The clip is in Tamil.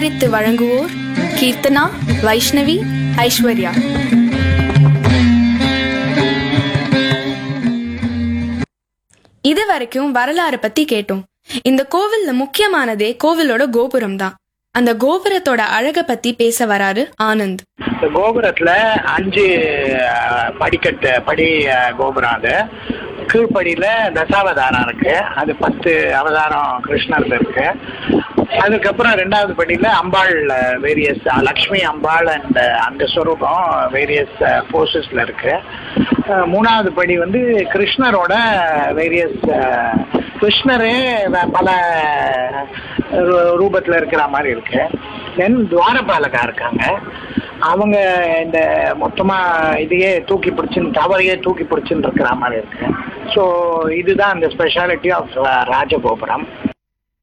ஆதரித்து வழங்குவோர் கீர்த்தனா வைஷ்ணவி ஐஸ்வர்யா இது வரைக்கும் வரலாறு பத்தி கேட்டோம் இந்த கோவில்ல முக்கியமானதே கோவிலோட கோபுரம் தான் அந்த கோபுரத்தோட அழக பத்தி பேச வராரு ஆனந்த் இந்த கோபுரத்துல அஞ்சு அஹ், படிக்கட்டு படி அஹ், கோபுரம் அது கீழ்ப்படியில தசாவதாரம் இருக்கு அது பத்து அவதாரம் கிருஷ்ணர்ல இருக்கு அதுக்கப்புறம் ரெண்டாவது படியில அம்பாள் வேரியஸ் லக்ஷ்மி அம்பாள் அண்ட் அந்த ஸ்வரூபம் வேரியஸ் போர்சஸ்ல இருக்கு அஹ், மூணாவது படி வந்து கிருஷ்ணரோட வேரியஸ் கிருஷ்ணரே வ- பல ரூ- ரூபத்துல இருக்கிற மாதிரி இருக்கு தென் துவாரபாலகா இருக்காங்க அவங்க இந்த மொத்தமா இதையே தூக்கி பிடிச்சுன்னு டவரையே தூக்கி பிடிச்சுன்னு இருக்கிற மாதிரி இருக்கு ஸோ இதுதான் அந்த ஸ்பெஷாலிட்டி ஆஃப் ராஜகோபுரம்